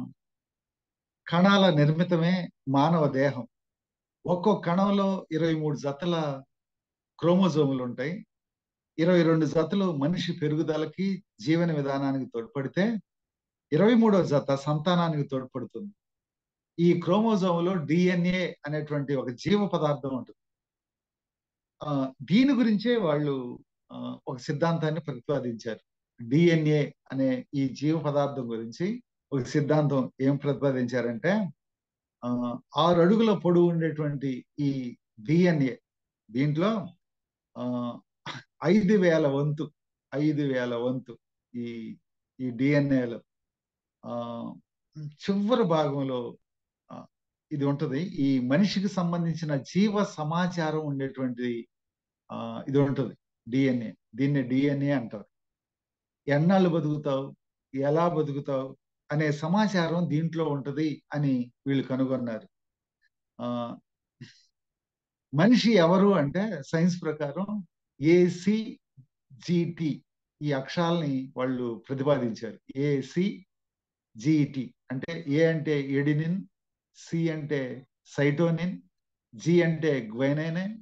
కణాల నిర్మితమే మానవ దేహం ఒక్కో కణంలో ఇరవై మూడు జతల క్రోమోజోములు ఉంటాయి ఇరవై రెండు జతలు మనిషి పెరుగుదలకి జీవన విధానానికి తోడ్పడితే ఇరవై మూడో జత సంతానానికి తోడ్పడుతుంది ఈ క్రోమోజోములో డిఎన్ఏ అనేటువంటి ఒక జీవ పదార్థం ఉంటుంది ఆ, దీని గురించే వాళ్ళు ఆ, ఒక సిద్ధాంతాన్ని ప్రతిపాదించారు డిఎన్ఏ అనే ఈ జీవ పదార్థం గురించి ఒక సిద్ధాంతం ఏం ప్రతిపాదించారంటే ఆ, ఆరు అడుగుల పొడవు ఉండేటువంటి ఈ డిఎన్ఏ దీంట్లో ఆ, ఐదు వేల వంతు ఐదు వేల వంతు ఈ ఈ డిఎన్ఏలో చివరి భాగంలో ఆ, ఇది ఉంటది ఈ మనిషికి సంబంధించిన జీవ సమాచారం ఉండేటువంటి ఆ, ఇది ఉంటది డిఎన్ఏ దీన్ని డిఎన్ఏ అంటారు ఎన్నాళ్ళు బతుకుతావు ఎలా బతుకుతావు అనే సమాచారం దీంట్లో ఉంటది అని వీళ్ళు కనుగొన్నారు ఆ మనిషి ఎవరు అంటే సైన్స్ ప్రకారం ఏసి జిటి ఈ అక్షరాల్ని వాళ్ళు ప్రతిపాదించారు ఏసి జిటి అంటే ఏ అంటే ఎడినిన్ సి అంటే సైటోనిన్ జి అంటే గ్వైనైనిన్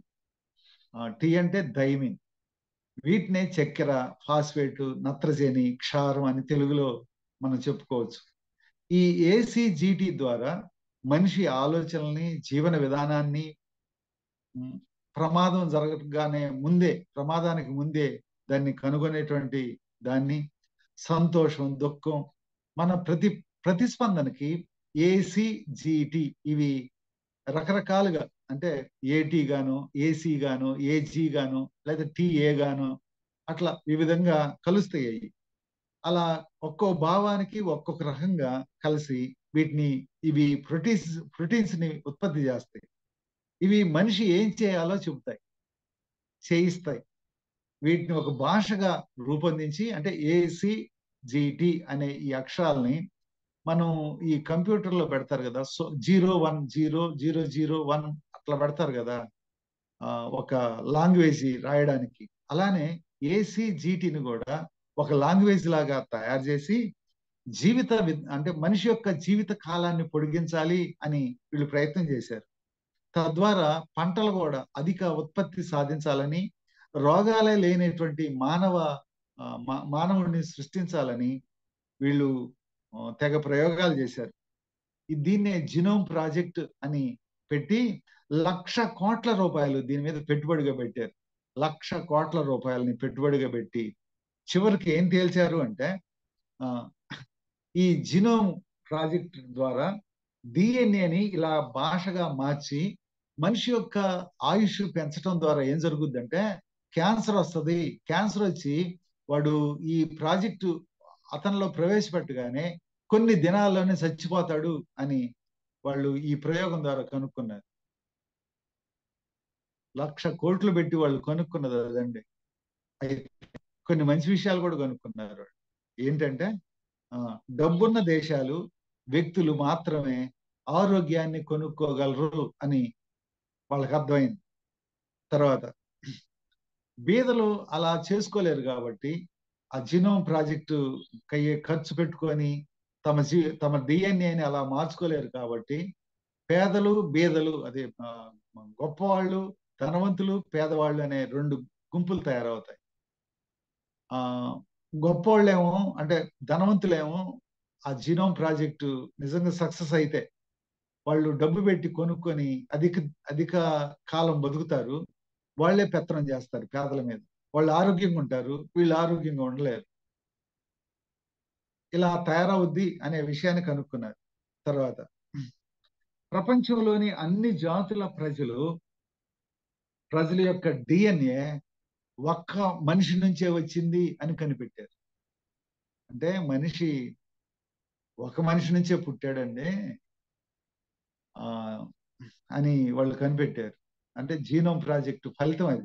టి అంటే థైమిన్ వీటినే చక్కెర ఫాస్ఫేట్ నత్రజని క్షారం అని తెలుగులో మనం చెప్పుకోవచ్చు ఈ ఏసీజీటీ ద్వారా మనిషి ఆలోచనల్ని జీవన విధానాన్ని ఉమ్, ప్రమాదం జరగగానే ముందే ప్రమాదానికి ముందే దాన్ని కనుగొనేటువంటి దాన్ని సంతోషం దుఃఖం మన ప్రతి ప్రతిస్పందనకి ఏసీజీటి ఇవి రకరకాలుగా అంటే ఏటీ గాను ఏసీ గాను ఏజీ గాను లేదా టిఏ గాను అట్లా ఈ విధంగా కలుస్తాయి అవి. అలా ఒక్కో భావానికి ఒక్కొక్క రకంగా కలిసి వీటిని ఇవి ప్రోటీన్స్ ప్రోటీన్స్ ని ఉత్పత్తి చేస్తాయి ఇవి మనిషి ఏం చేయాలో చెబుతాయి చేయిస్తాయి వీటిని ఒక భాషగా రూపొందించి అంటే ఏసి జిటి అనే ఈ అక్షరాలని మనం ఈ కంప్యూటర్ లో పెడతారు కదా so zero one zero zero zero one అట్లా పెడతారు కదా ఆ, ఒక లాంగ్వేజ్ రాయడానికి అలానే ఏసీ జీటీని కూడా ఒక లాంగ్వేజ్ లాగా తయారు చేసి జీవిత వి- అంటే మనిషి యొక్క జీవిత కాలాన్ని పొడిగించాలి అని వీళ్ళు ప్రయత్నం చేశారు తద్వారా పంటలు కూడా అధిక ఉత్పత్తి సాధించాలని రోగాలే లేనటువంటి మానవ ఆ, మా- మానవుడిని సృష్టించాలని వీళ్ళు ఆ, తెగ ప్రయోగాలు చేశారు ఈ దీన్నే జినోమ్ ప్రాజెక్ట్ అని పెట్టి లక్ష కోట్ల రూపాయలు దీని మీద పెట్టుబడిగా పెట్టారు లక్ష కోట్ల రూపాయలని పెట్టుబడిగా పెట్టి చివరికి ఏం తేల్చారు అంటే ఆ, ఈ జినోమ్ ప్రాజెక్ట్ ద్వారా డిఎన్ఏని ఇలా భాషగా మార్చి మనిషి యొక్క ఆయుష్ పెంచడం ద్వారా ఏం జరుగుద్దంటే క్యాన్సర్ వస్తుంది క్యాన్సర్ వచ్చి వాడు ఈ ప్రాజెక్టు అతనిలో ప్రవేశపెట్టగానే కొన్ని దినాల్లోనే చచ్చిపోతాడు అని వాళ్ళు ఈ ప్రయోగం ద్వారా కనుక్కున్నారు లక్ష కోట్లు పెట్టి వాళ్ళు కనుక్కున్నది అదండి అయితే కొన్ని మంచి విషయాలు కూడా కనుక్కున్నారు వాళ్ళు. ఏంటంటే ఆ, డబ్బున్న దేశాలు వ్యక్తులు మాత్రమే ఆరోగ్యాన్ని కొనుక్కోగలరు అని వాళ్ళకి అర్థమైంది తర్వాత బీదలు అలా చేసుకోలేరు కాబట్టి ఆ జినోమ్ ప్రాజెక్టు కయ్యే ఖర్చు పెట్టుకొని తమ జీ తమ డిఎన్ఏని అలా మార్చుకోలేరు కాబట్టి పేదలు బీదలు అదే ఆ, గొప్పవాళ్ళు ధనవంతులు పేదవాళ్ళు అనే రెండు గుంపులు తయారవుతాయి ఆ గొప్పవాళ్ళేమో అంటే ధనవంతులేమో ఆ జినోమ్ ప్రాజెక్టు నిజంగా సక్సెస్ అయితే వాళ్ళు డబ్బు పెట్టి కొనుక్కొని అధిక అధిక కాలం బతుకుతారు వాళ్ళే పెత్తనం చేస్తారు పేదల మీద వాళ్ళు ఆరోగ్యంగా ఉంటారు వీళ్ళు ఆరోగ్యంగా ఉండలేరు ఇలా తయారవుద్ది అనే విషయాన్ని కనుక్కున్నారు తర్వాత ప్రపంచంలోని అన్ని జాతుల ప్రజలు ప్రజల యొక్క డిఎన్ఏ ఒక్క మనిషి నుంచే వచ్చింది అని కనిపెట్టారు అంటే మనిషి ఒక మనిషి నుంచే పుట్టాడండి ఆ అని వాళ్ళు కనిపెట్టారు అంటే జీనోమ్ ప్రాజెక్టు ఫలితం అది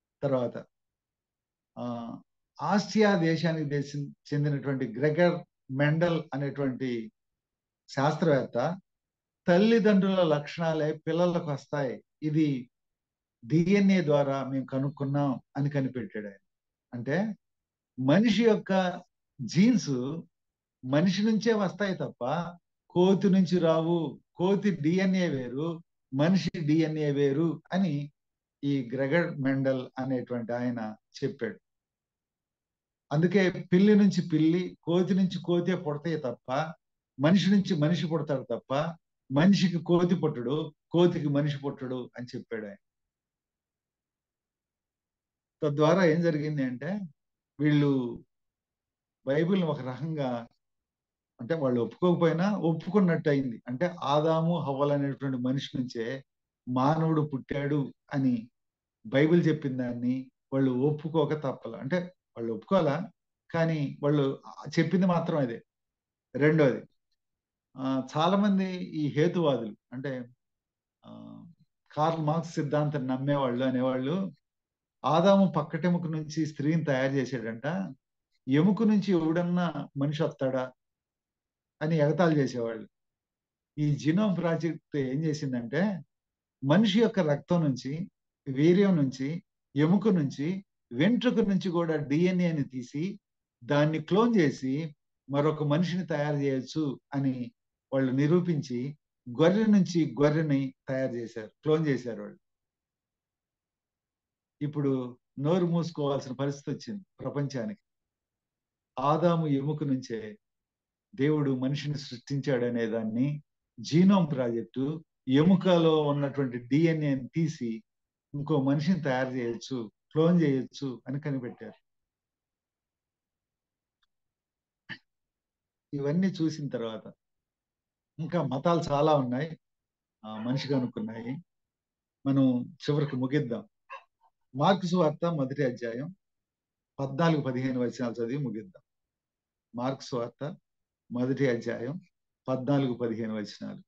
తర్వాత ఆ ఆసియా దేశానికి దేశం చెందినటువంటి గ్రెగర్ మెండల్ అనేటువంటి శాస్త్రవేత్త తల్లిదండ్రుల లక్షణాలే పిల్లలకు వస్తాయి ఇది డిఎన్ఏ ద్వారా మేము కనుక్కున్నాం అని కనిపెట్టాడు ఆయన అంటే మనిషి యొక్క జీన్స్ మనిషి నుంచే వస్తాయి తప్ప కోతి నుంచి రావు కోతి డిఎన్ఏ వేరు మనిషి డిఎన్ఏ వేరు అని ఈ గ్రెగర్ మెండల్ అనేటువంటి ఆయన చెప్పాడు అందుకే పిల్లి నుంచి పిల్లి కోతి నుంచి కోతే పుడతాయి తప్ప మనిషి నుంచి మనిషి పుడతాడు తప్ప మనిషికి కోతి పుట్టడు కోతికి మనిషి పుట్టడు అని చెప్పాడు ఆయన తద్వారా ఏం జరిగింది అంటే వీళ్ళు బైబిల్ని ఒక రకంగా అంటే వాళ్ళు ఒప్పుకోకపోయినా ఒప్పుకున్నట్టు అయింది అంటే ఆదాము హవ్వలు అనేటువంటి మనిషి నుంచే మానవుడు పుట్టాడు అని బైబిల్ చెప్పిన దాన్ని వాళ్ళు ఒప్పుకోక తప్పల అంటే వాళ్ళు ఒప్పుకోవాలా కానీ వాళ్ళు చెప్పింది మాత్రం అదే రెండోది చాలా మంది ఈ హేతువాదులు అంటే కార్ల్ మార్క్స్ సిద్ధాంతం నమ్మేవాళ్ళు అనేవాళ్ళు ఆదాము పక్కటెముక నుంచి స్త్రీని తయారు చేసాడంట ఎముక నుంచి ఎవడన్నా మనిషి వస్తాడా అని ఎగతాళి చేసేవాళ్ళు ఈ జినోమ్ ప్రాజెక్ట్ ఏం చేసిందంటే మనిషి యొక్క రక్తం నుంచి వీర్యం నుంచి ఎముక నుంచి వెంట్రుక నుంచి కూడా డిఎన్ఏని తీసి దాన్ని క్లోన్ చేసి మరొక మనిషిని తయారు చేయొచ్చు అని వాళ్ళు నిరూపించి గొర్రె నుంచి గొర్రెని తయారు చేశారు క్లోన్ చేశారు వాళ్ళు ఇప్పుడు నోరు మూసుకోవాల్సిన పరిస్థితి వచ్చింది ప్రపంచానికి ఆదాము ఎముక నుంచే దేవుడు మనిషిని సృష్టించాడు అనే దాన్ని జీనోమ్ ప్రాజెక్టు ఎముకలో ఉన్నటువంటి డిఎన్ఏని తీసి ఇంకో మనిషిని తయారు చేయొచ్చు క్లోన్ చేయొచ్చు అని కనిపెట్టారు ఇవన్నీ చూసిన తర్వాత ఇంకా మతాలు చాలా ఉన్నాయి మనిషిగా అనుకున్నాయి మనం చివరికి ముగిద్దాం మార్క్స్ వార్త మొదటి అధ్యాయం పద్నాలుగు పదిహేను వచనాలు చదివి ముగిద్దాం మార్క్స్ వార్త మొదటి అధ్యాయం పద్నాలుగు పదిహేను వచనాలు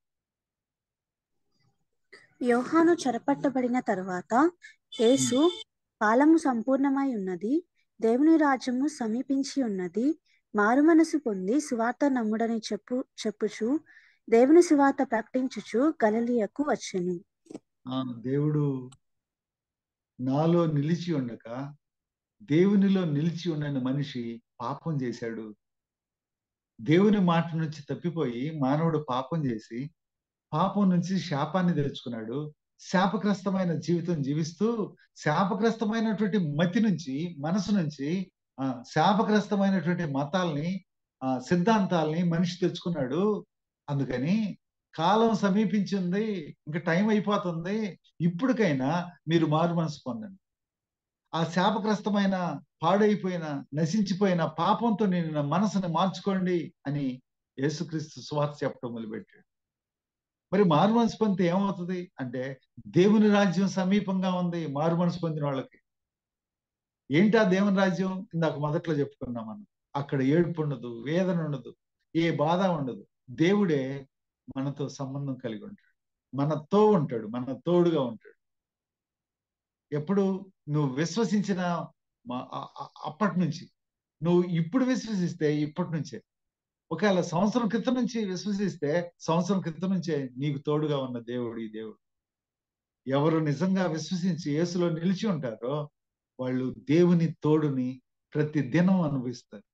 యోహాను చెరపట్టబడిన తరువాత యేసు కాలము సంపూర్ణమై ఉన్నది దేవుని రాజ్యము సమీపించి ఉన్నది మారు మనసు పొంది సువార్త నమ్ముడని చెప్పు చెప్పుచు దేవుని సువార్త ప్రకటించుచు గలలియకు వచ్చెను దేవుడు నాలో నిలిచి ఉండక దేవునిలో నిలిచి ఉండని మనిషి పాపం చేశాడు దేవుని మాట నుంచి తప్పిపోయి మానవుడు పాపం చేసి పాపం నుంచి శాపాన్ని తెచ్చుకున్నాడు శాపగ్రస్తమైన జీవితం జీవిస్తూ శాపగ్రస్తమైనటువంటి మతి నుంచి మనసు నుంచి ఆ శాపగ్రస్తమైనటువంటి మతాల్ని ఆ సిద్ధాంతాల్ని మనిషి తెచ్చుకున్నాడు అందుకని కాలం సమీపించింది ఇంకా టైం అయిపోతుంది ఇప్పటికైనా మీరు మారు మనసు పొందండి ఆ శాపగ్రస్తమైన పాడైపోయిన నశించిపోయిన పాపంతో నేను మనసుని మార్చుకోండి అని యేసుక్రీస్తు సువార్త చెప్పడం మొదలుపెట్టాడు మరి మారు మనసు పొందితే ఏమవుతుంది అంటే దేవుని రాజ్యం సమీపంగా ఉంది మారు మనసు పొందిన వాళ్ళకి ఏంటి ఆ దేవుని రాజ్యం ఇందాక మొదట్లో చెప్పుకున్నాం మనం అక్కడ ఏడుపు ఉండదు వేదన ఉండదు ఏ బాధ ఉండదు దేవుడే మనతో సంబంధం కలిగి ఉంటాడు మనతో ఉంటాడు మన తోడుగా ఉంటాడు ఎప్పుడు నువ్వు విశ్వసించిన అప్పటి నుంచి నువ్వు ఇప్పుడు విశ్వసిస్తే ఇప్పటి నుంచే ఒకవేళ సంవత్సరం క్రితం నుంచి విశ్వసిస్తే సంవత్సరం క్రితం నుంచే నీకు తోడుగా ఉన్న దేవుడు ఈ దేవుడు ఎవరు నిజంగా విశ్వసించి యేసులో నిలిచి ఉంటారో వాళ్ళు దేవుని తోడుని ప్రతి దినం అనుభవిస్తారు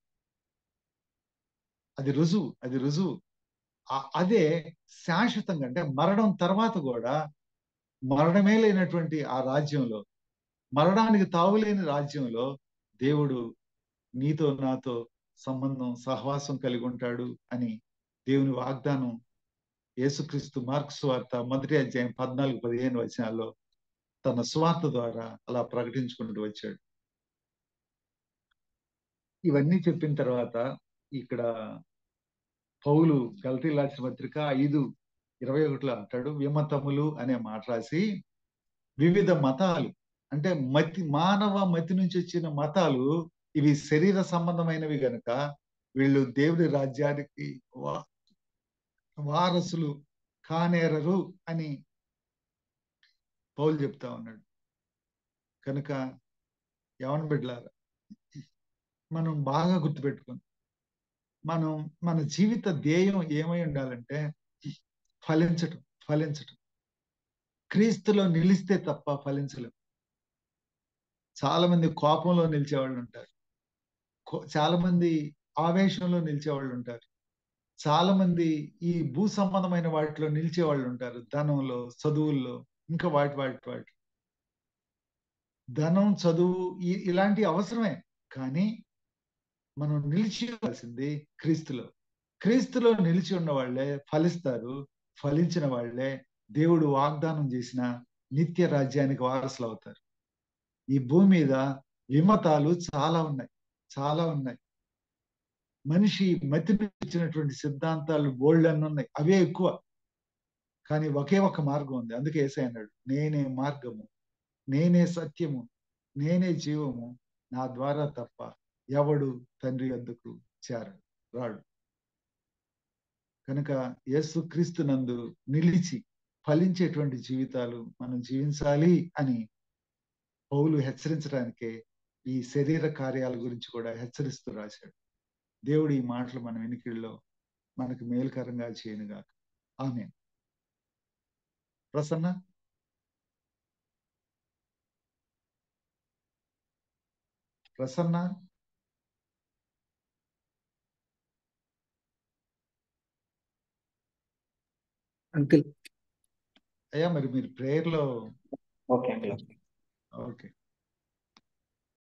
అది రుజువు అది రుజువు అదే శాశ్వతంగా అంటే మరణం తర్వాత కూడా మరణమే లేనటువంటి ఆ రాజ్యంలో మరణానికి తావులేని రాజ్యంలో దేవుడు నీతో నాతో సంబంధం సహవాసం కలిగి ఉంటాడు అని దేవుని వాగ్దానం యేసుక్రీస్తు మార్క్స్ వార్త మొదటి అధ్యాయం పద్నాలుగు పదిహేను వచనాల్లో తన స్వార్థ ద్వారా అలా ప్రకటించుకుంటూ వచ్చాడు ఇవన్నీ చెప్పిన తర్వాత ఇక్కడ పౌలు గల్తీ రాసిన పత్రిక ఐదు ఇరవై ఒకటిలో అంటాడు విమతములు అనే మాట రాసి వివిధ మతాలు అంటే మతి మానవ మతి నుంచి వచ్చిన మతాలు ఇవి శరీర సంబంధమైనవి గనుక వీళ్ళు దేవుడి రాజ్యానికి వారసులు కానేరరు అని పౌలు చెప్తా ఉన్నాడు కనుక యవన బిడ్డలారా మనం బాగా గుర్తుపెట్టుకుని మనం మన జీవిత ధ్యేయం ఏమై ఉండాలంటే ఫలించటం ఫలించటం క్రీస్తులో నిలిస్తే తప్ప ఫలించలేం చాలా మంది కోపంలో నిలిచేవాళ్ళు ఉంటారు కో- చాలా మంది ఆవేశంలో నిలిచేవాళ్ళు ఉంటారు చాలా మంది ఈ భూ సంబంధమైన వాటిలో నిలిచే వాళ్ళు ఉంటారు ధనంలో చదువుల్లో ఇంకా వాటి వాటి వాటి ధనం చదువు ఈ- ఇలాంటి అవసరమే కానీ మనం నిలిచి ఉండాల్సింది క్రీస్తులో క్రీస్తులో నిలిచి ఉన్న వాళ్ళే ఫలిస్తారు ఫలించిన వాళ్ళే దేవుడు వాగ్దానం చేసిన నిత్య రాజ్యానికి వారసులు అవుతారు ఈ భూమి మీద విమతాలు చాలా ఉన్నాయి చాలా ఉన్నాయి మనిషి మతిని ఇచ్చినటువంటి సిద్ధాంతాలు బోల్డ్ అన్ని ఉన్నాయి అవే ఎక్కువ కానీ ఒకే ఒక మార్గం ఉంది అందుకే ఏసై అన్నాడు నేనే మార్గము నేనే సత్యము నేనే జీవము నా ద్వారా తప్ప ఎవడు తండ్రి వద్దకు చేరడు రాడు కనుక యేసు క్రీస్తు నందు నిలిచి ఫలించేటువంటి జీవితాలు మనం జీవించాలి అని పౌలు హెచ్చరించడానికే ఈ శరీర కార్యాల గురించి కూడా హెచ్చరిస్తూ రాశాడు దేవుడు ఈ మాటలు మన వెనుకల్లో మనకు మేలుకరంగా చేయనుగాక ఆమె ప్రసన్న ప్రసన్న అంకిల్ అయ్యా మరి మీరు ప్రేయర్ లో ఓకే అంకిల్ ఓకే